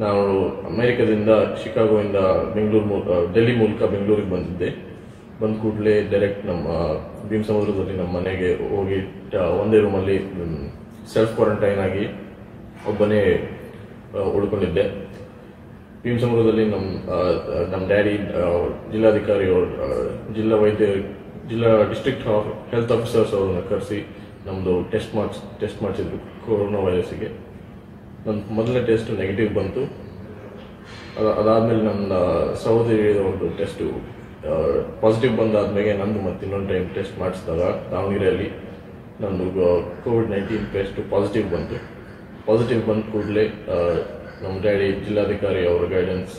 ನಾವು ಅಮೆರಿಕದಿಂದ ಶಿಕಾಗೋಯಿಂದ ಬೆಂಗಳೂರು ಮೂ ಡೆಲ್ಲಿ ಮೂಲಕ ಬೆಂಗಳೂರಿಗೆ ಬಂದಿದ್ದೆ ಬಂದ ಕೂಡಲೇ ಡೈರೆಕ್ಟ್ ನಮ್ಮ ಭೀಮ್ ಸಮುದ್ರದಲ್ಲಿ ನಮ್ಮ ಮನೆಗೆ ಹೋಗಿ ಟ- ಒಂದೇ ರೂಮಲ್ಲಿ ಸೆಲ್ಫ್ ಕ್ವಾರಂಟೈನ್ ಆಗಿ ಒಬ್ಬನೇ ಆ, ಉಳ್ಕೊಂಡಿದ್ದೆ ಭೀಮ್ ಸಮುದ್ರದಲ್ಲಿ ನಮ್ಮ ಆ, ನಮ್ಮ ಡ್ಯಾಡಿ ಆ, ಜಿಲ್ಲಾಧಿಕಾರಿ ಅವ್ರು ಆ, ಜಿಲ್ಲಾ ವೈದ್ಯ ಜಿಲ್ಲಾ ಡಿಸ್ಟ್ರಿಕ್ಟ್ ಹೆಲ್ತ್ ಆಫೀಸರ್ಸ್ ಅವ್ರನ್ನ ಕರೆಸಿ ನಮ್ಮದು ಟೆಸ್ಟ್ ಮಾಡಿಸ್ ಟೆಸ್ಟ್ ಮಾಡಿಸಿದ್ರು ಕೊರೋನಾ ವೈರಸ್ಸಿಗೆ ನನ್ನ ಮೊದಲನೇ ಟೆಸ್ಟ್ ನೆಗೆಟಿವ್ ಬಂತು ಅದ ಅದಾದಮೇಲೆ ನನ್ನ ಸಹೋದರಿ ಒಂದು ಟೆಸ್ಟು ಪಾಸಿಟಿವ್ ಬಂದಾದ್ಮೇಲೆ ನಂದು ಮತ್ತೆ ಇನ್ನೊಂದು ಟೈಮ್ ಟೆಸ್ಟ್ ಮಾಡಿಸಿದಾಗ ದಾವಣಗೆರೆಯಲ್ಲಿ ನಂದು ಕೋವಿಡ್ ನೈನ್ಟೀನ್ ಟೆಸ್ಟ್ ಪಾಸಿಟಿವ್ ಬಂತು ಪಾಸಿಟಿವ್ ಬಂದ ಕೂಡಲೇ ನಮ್ಮ ಡ್ಯಾಡಿ ಜಿಲ್ಲಾಧಿಕಾರಿ ಅವರ ಗೈಡೆನ್ಸ್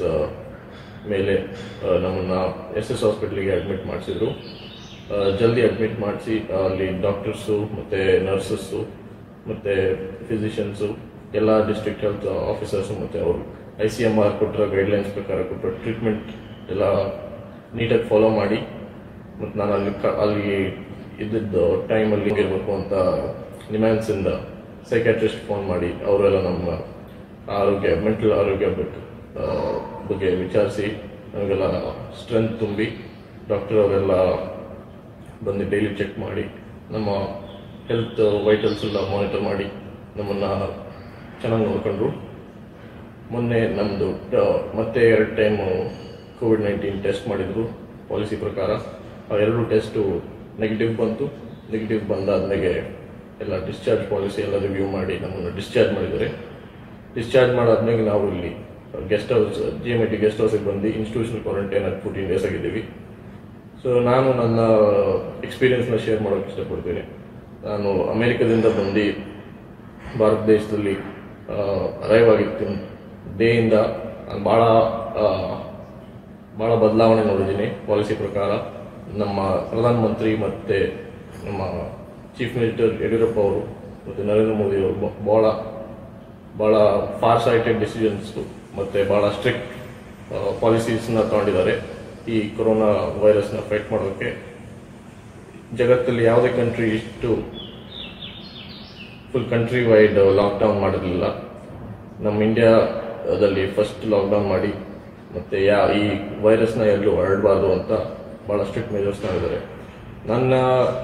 ಮೇಲೆ ಆ, ನಮ್ಮನ್ನ ಎಸ್ ಎಸ್ ಹಾಸ್ಪಿಟ್ಲಿಗೆ ಅಡ್ಮಿಟ್ ಮಾಡಿಸಿದ್ರು ಜಲ್ದಿ ಅಡ್ಮಿಟ್ ಮಾಡಿಸಿ ಅಲ್ಲಿ ಡಾಕ್ಟರ್ಸು ಮತ್ತು ನರ್ಸಸ್ಸು ಮತ್ತು ಫಿಸಿಷಿಯನ್ಸು ಎಲ್ಲ ಡಿಸ್ಟ್ರಿಕ್ಟ್ ಹೆಲ್ತ್ ಆಫೀಸರ್ಸು ಮತ್ತು ಅವರು ಐ ಸಿ ಎಮ್ ಆರ್ ಕೊಟ್ಟಿರೋ ಗೈಡ್ಲೈನ್ಸ್ ಪ್ರಕಾರ ಕೊಟ್ಟಿರೋ ಟ್ರೀಟ್ಮೆಂಟ್ ಎಲ್ಲ ನೀಟಾಗಿ ಫಾಲೋ ಮಾಡಿ ಮತ್ತು ನಾನು ಅಲ್ಲಿ ಕ ಅಲ್ಲಿ ಇದ್ದಿದ್ದು ಟೈಮಲ್ಲಿ ಇರಬೇಕು ಅಂತ ನಿಮ್ಯಾನ್ಸಿಂದ ಸೈಕ್ಯಾಟ್ರಿಸ್ಟ್ ಫೋನ್ ಮಾಡಿ ಅವರೆಲ್ಲ ನಮ್ಮ ಆರೋಗ್ಯ ಮೆಂಟಲ್ ಆರೋಗ್ಯ ಬಗ್ಗೆ ಆ, ಬಗ್ಗೆ ವಿಚಾರಿಸಿ ನಮಗೆಲ್ಲ ಸ್ಟ್ರೆಂತ್ ತುಂಬಿ ಡಾಕ್ಟರ್ ಅವರೆಲ್ಲ ಬಂದು ಡೈಲಿ ಚೆಕ್ ಮಾಡಿ ನಮ್ಮ ಹೆಲ್ತ್ ವೈಟಲ್ಸ್ ಎಲ್ಲ ಮಾನಿಟರ್ ಮಾಡಿ ನಮ್ಮನ್ನು ಚೆನ್ನಾಗಿ ನೋಡ್ಕೊಂಡ್ರು ಮೊನ್ನೆ ನಮ್ಮದು ಮತ್ತೆ ಎರಡು ಟೈಮು ಕೋವಿಡ್ ನೈನ್ಟೀನ್ ಟೆಸ್ಟ್ ಮಾಡಿದ್ರು ಪಾಲಿಸಿ ಪ್ರಕಾರ ಆ ಎರಡು ಟೆಸ್ಟು ನೆಗೆಟಿವ್ ಬಂತು ನೆಗೆಟಿವ್ ಬಂದಾದ್ಮೇಲೆ ಎಲ್ಲ ಡಿಸ್ಚಾರ್ಜ್ ಪಾಲಿಸಿ ಎಲ್ಲ ರಿವ್ಯೂ ಮಾಡಿ ನಮ್ಮನ್ನು ಡಿಸ್ಚಾರ್ಜ್ ಮಾಡಿದ್ದಾರೆ ಡಿಸ್ಚಾರ್ಜ್ ಮಾಡಾದ್ಮೇಲೆ ನಾವು ಇಲ್ಲಿ guest house G M I T guest ಹೌಸಿಗೆ ಬಂದು ಇನ್ಸ್ಟಿಟ್ಯೂಷನ್ ಕ್ವಾರಂಟೈನ್ ಆಗಿ ಫೋರ್ಟೀನ್ ಡೇಸ್ ಆಗಿದ್ದೀವಿ ಸೊ ನಾನು ನನ್ನ ಎಕ್ಸ್ಪೀರಿಯನ್ಸ್ನ ಶೇರ್ ಮಾಡೋಕ್ಕೆ ಇಷ್ಟಪಡ್ತೀನಿ ನಾನು ಅಮೆರಿಕದಿಂದ ಬಂದು ಭಾರತ ದೇಶದಲ್ಲಿ ಅರೈವ್ ಆಗಿತ್ತು ಡೇಯಿಂದ ನಾನು ಭಾಳ ಭಾಳ ಬದಲಾವಣೆ ನೋಡಿದ್ದೀನಿ ಪಾಲಿಸಿ ಪ್ರಕಾರ ನಮ್ಮ ಪ್ರಧಾನಮಂತ್ರಿ ಮತ್ತು ನಮ್ಮ ಚೀಫ್ ಮಿನಿಸ್ಟರ್ ಯಡಿಯೂರಪ್ಪ ಅವರು ಮತ್ತು ನರೇಂದ್ರ ಮೋದಿ ಅವರು ಬ- ಭಾಳ ಭಾಳ ಫಾರ್ ಸೈಟೆಡ್ ಡಿಸಿಷನ್ಸ್ ಮತ್ತು ಭಾಳ ಸ್ಟ್ರಿಕ್ಟ್ ಪಾಲಿಸೀಸ್ನ ತಗೊಂಡಿದ್ದಾರೆ ಈ ಕೊರೋನಾ ವೈರಸ್ನ ಫೈಟ್ ಮಾಡೋಕ್ಕೆ ಜಗತ್ತಲ್ಲಿ ಯಾವುದೇ ಕಂಟ್ರಿ ಇಷ್ಟು ಫುಲ್ ಕಂಟ್ರಿ ವೈಡ್ ಲಾಕ್ಡೌನ್ ಮಾಡಿರಲಿಲ್ಲ ನಮ್ಮ ಇಂಡಿಯಾದಲ್ಲಿ ಫಸ್ಟ್ ಲಾಕ್ಡೌನ್ ಮಾಡಿ ಮತ್ತು ಯಾ ಈ ವೈರಸ್ನ ಎಲ್ಲೂ ಹರಡಬಾರ್ದು ಅಂತ ಭಾಳ ಸ್ಟ್ರಿಕ್ಟ್ ಮೆಜರ್ಸ್ ಮಾಡಿದ್ದಾರೆ ನನ್ನ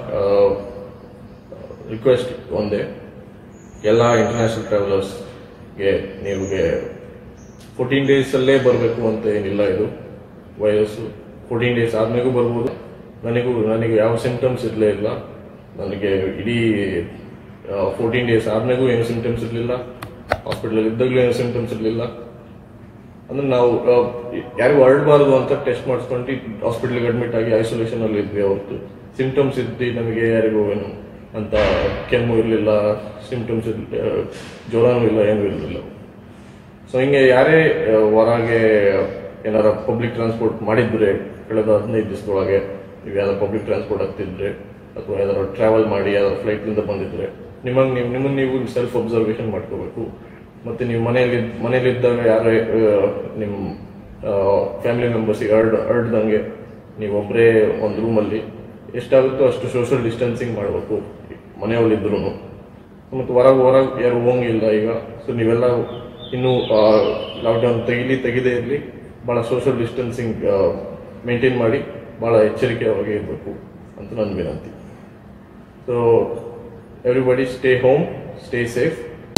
ರಿಕ್ವೆಸ್ಟ್ ಒಂದೇ ಎಲ್ಲ ಇಂಟರ್ನ್ಯಾಷನಲ್ ಟ್ರಾವೆಲರ್ಸ್ಗೆ ನೀವುಗೆ ಫೋರ್ಟೀನ್ ಡೇಸಲ್ಲೇ ಬರಬೇಕು ಅಂತ ಏನಿಲ್ಲ ಇದು ವೈರಸ್ಸು ಫೋರ್ಟೀನ್ ಡೇಸ್ ಆದ್ಮೇಗೂ ಬರ್ಬೋದು ನನಗೂ ನನಗೆ ಯಾವ ಸಿಂಪ್ಟಮ್ಸ್ ಇರಲೇ ಇಲ್ಲ ನನಗೆ ಇಡೀ ಫೋರ್ಟೀನ್ ಡೇಸ್ ಆದ್ಮೇಗೂ ಏನು ಸಿಂಪ್ಟಮ್ಸ್ ಇರಲಿಲ್ಲ ಹಾಸ್ಪಿಟಲ್ ಇದ್ದಾಗಲೂ ಏನು ಸಿಂಪ್ಟಮ್ಸ್ ಇರಲಿಲ್ಲ ಅಂದ್ರೆ ನಾವು ಆ, ಯಾರಿಗೂ ಹರಡಬಾರ್ದು ಅಂತ ಟೆಸ್ಟ್ ಮಾಡಿಸ್ಕೊಂಡು ಹಾಸ್ಪಿಟಲ್ಗೆ ಅಡ್ಮಿಟ್ ಆಗಿ ಐಸೋಲೇಷನ್ ಅಲ್ಲಿ ಇದ್ವಿ ಅವತ್ತು ಸಿಂಪ್ಟಮ್ಸ್ ಇದ್ದು ನಮಗೆ ಯಾರಿಗೂ ಏನು ಅಂತ ಕೆಮ್ಮು ಇರಲಿಲ್ಲ ಸಿಂಪ್ಟಮ್ಸ್ ಜ್ವರನೂ ಇಲ್ಲ ಏನೂ ಇರಲಿಲ್ಲ ಸೊ ಹಿಂಗೆ ಯಾರೇ ಆ, ಹೊರಗೆ ಏನಾರ ಪಬ್ಲಿಕ್ ಟ್ರಾನ್ಸ್ಪೋರ್ಟ್ ಮಾಡಿದ್ರೆ ಕಳೆದ ಹದಿನೈದು ದಿವಸದೊಳಗೆ ನೀವು ಯಾವ್ದಾರು ಪಬ್ಲಿಕ್ ಟ್ರಾನ್ಸ್ಪೋರ್ಟ್ ಆಗ್ತಿದ್ರೆ ಅಥವಾ ಯಾವ್ದಾರು ಟ್ರಾವೆಲ್ ಮಾಡಿ ಯಾವ್ದಾರು ಫ್ಲೈಟ್ನಿಂದ ಬಂದಿದ್ರೆ ನಿಮಗೆ ನೀವು ನಿಮ್ಮನ್ನು ನೀವು ಸೆಲ್ಫ್ ಅಬ್ಸರ್ವೇಷನ್ ಮಾಡ್ಕೋಬೇಕು ಮತ್ತು ನೀವು ಮನೆಯಲ್ಲಿ ಮನೆಯಲ್ಲಿದ್ದಾಗ ಯಾರೇ ಆ, ನಿಮ್ಮ ಫ್ಯಾಮಿಲಿ ಮೆಂಬರ್ಸಿಗೆ ಹರ್ಡ್ ಹರ್ಡ್ದಂಗೆ ನೀವು ಒಬ್ಬರೇ ಒಂದು ರೂಮಲ್ಲಿ ಎಷ್ಟಾಗುತ್ತೋ ಅಷ್ಟು ಸೋಷಿಯಲ್ ಡಿಸ್ಟೆನ್ಸಿಂಗ್ ಮಾಡಬೇಕು ಮನೆಯಲ್ಲಿದ್ರೂ ಮತ್ತು ಹೊರಗೆ ಹೊರಗೆ ಯಾರು ಹೋಗಿಲ್ಲ ಈಗ ಸೊ ನೀವೆಲ್ಲ ಇನ್ನೂ ಲಾಕ್ಡೌನ್ ತೆಗಿಲಿ ತೆಗಿದೇ ಇರಲಿ ಭಾಳ ಸೋಷಿಯಲ್ ಡಿಸ್ಟೆನ್ಸಿಂಗ್ ಮೇಂಟೈನ್ ಮಾಡಿ ಭಾಳ ಎಚ್ಚರಿಕೆಯಾಗಿ ಇರಬೇಕು ಅಂತ ನನ್ನ ವಿನಂತಿ so everybody stay home stay safe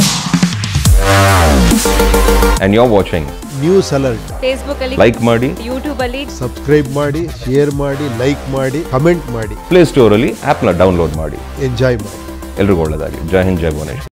and you're watching. News alert Facebook ಅಲ್ಲಿ Like ಮಾಡಿ ಯೂಟ್ಯೂಬ್ ಅಲ್ಲಿ ಸಬ್ಸ್ಕ್ರೈಬ್ ಮಾಡಿ ಶೇರ್ ಮಾಡಿ ಲೈಕ್ ಮಾಡಿ ಕಮೆಂಟ್ ಮಾಡಿ ಪ್ಲೇ ಸ್ಟೋರಲ್ಲಿ ಆ್ಯಪ್ನ ಡೌನ್ಲೋಡ್ ಮಾಡಿ ಎಂಜಾಯ್ ಮಾಡಿ ಎಲ್ರಿಗೂ ಒಳ್ಳೆಯದಾಗಲಿ ಜೈ ಹಿಂದ್ ಜೈ ಭುವನೇಶ್ವರ್